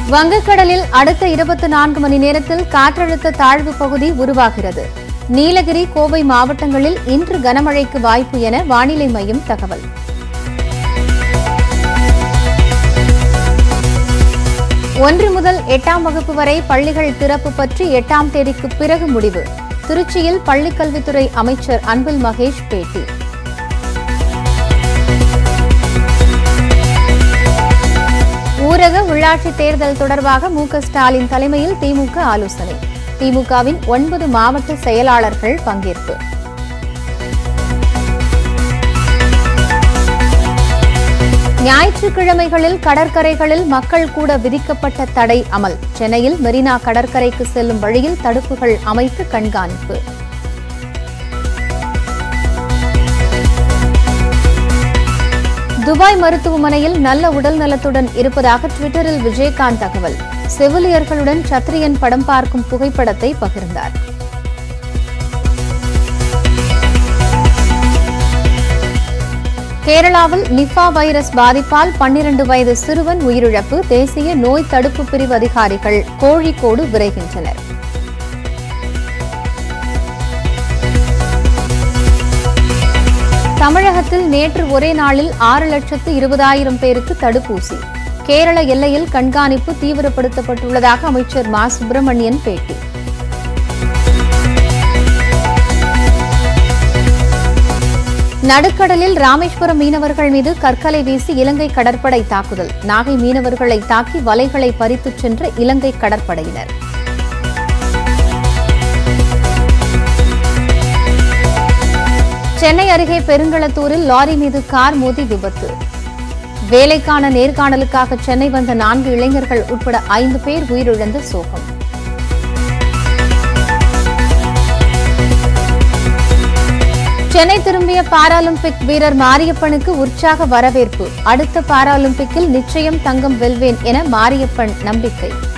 வங்கக்கடலில் அடுத்த இருபத்தி நான்கு மணி நேரத்தில் காற்றழுத்த தாழ்வு பகுதி உருவாகிறது நீலகிரி கோவை மாவட்டங்களில் இன்று கனமழைக்கு வாய்ப்பு என வானிலை மையம் தகவல் ஒன்று முதல் எட்டாம் வகுப்பு வரை பள்ளிகள் திறப்பு பற்றி எட்டாம் தேதிக்கு பிறகு முடிவு திருச்சியில் பள்ளிக்கல்வித்துறை அமைச்சர் அன்பில் மகேஷ் பேட்டி ஊரக உள்ளாட்சி தேர்தல் தொடர்பாக மு க ஸ்டாலின் தலைமையில் திமுக ஆலோசனை திமுகவின் ஒன்பது மாவட்ட செயலாளர்கள் பங்கேற்பு ஞாயிற்றுக்கிழமைகளில் கடற்கரைகளில் மக்கள் கூட விதிக்கப்பட்ட தடை அமல் சென்னையில் மெரினா கடற்கரைக்கு செல்லும் வழியில் தடுப்புகள் அமைத்து கண்காணிப்பு துபாய் மருத்துவமனையில் நல்ல உடல் நலத்துடன் இருப்பதாக டுவிட்டரில் விஜயகாந்த் தகவல் செவிலியர்களுடன் சத்ரியன் படம் பார்க்கும் புகைப்படத்தை பகிர்ந்தார் கேரளாவில் நிஃபா வைரஸ் பாதிப்பால் பன்னிரண்டு வயது சிறுவன் உயிரிழப்பு தேசிய நோய் தடுப்பு பிரிவு அதிகாரிகள் கோழிக்கோடு விரைகின்றனர் தமிழகத்தில் நேற்று ஒரே நாளில் ஆறு லட்சத்து இருபதாயிரம் பேருக்கு தடுப்பூசி கேரள எல்லையில் கண்காணிப்பு தீவிரப்படுத்தப்பட்டுள்ளதாக அமைச்சர் மா சுப்பிரமணியன் பேட்டி நடுக்கடலில் ராமேஸ்வரம் மீனவர்கள் மீது கற்களை வீசி இலங்கை கடற்படை தாக்குதல் நாகை மீனவர்களை தாக்கி வலைகளை பறித்துச் சென்ற இலங்கை கடற்படையினர் சென்னை அருகே பெருங்களத்தூரில் லாரி மீது கார் மோதி விபத்து வேலைக்கான நேர்காணலுக்காக சென்னை வந்த நான்கு இளைஞர்கள் உட்பட ஐந்து பேர் உயிரிழந்த சோகம் சென்னை திரும்பிய பாராலிம்பிக் வீரர் மாரியப்பனுக்கு உற்சாக வரவேற்பு அடுத்த பாராலிம்பிக்கில் நிச்சயம் தங்கம் வெல்வேன் என மாரியப்பன் நம்பிக்கை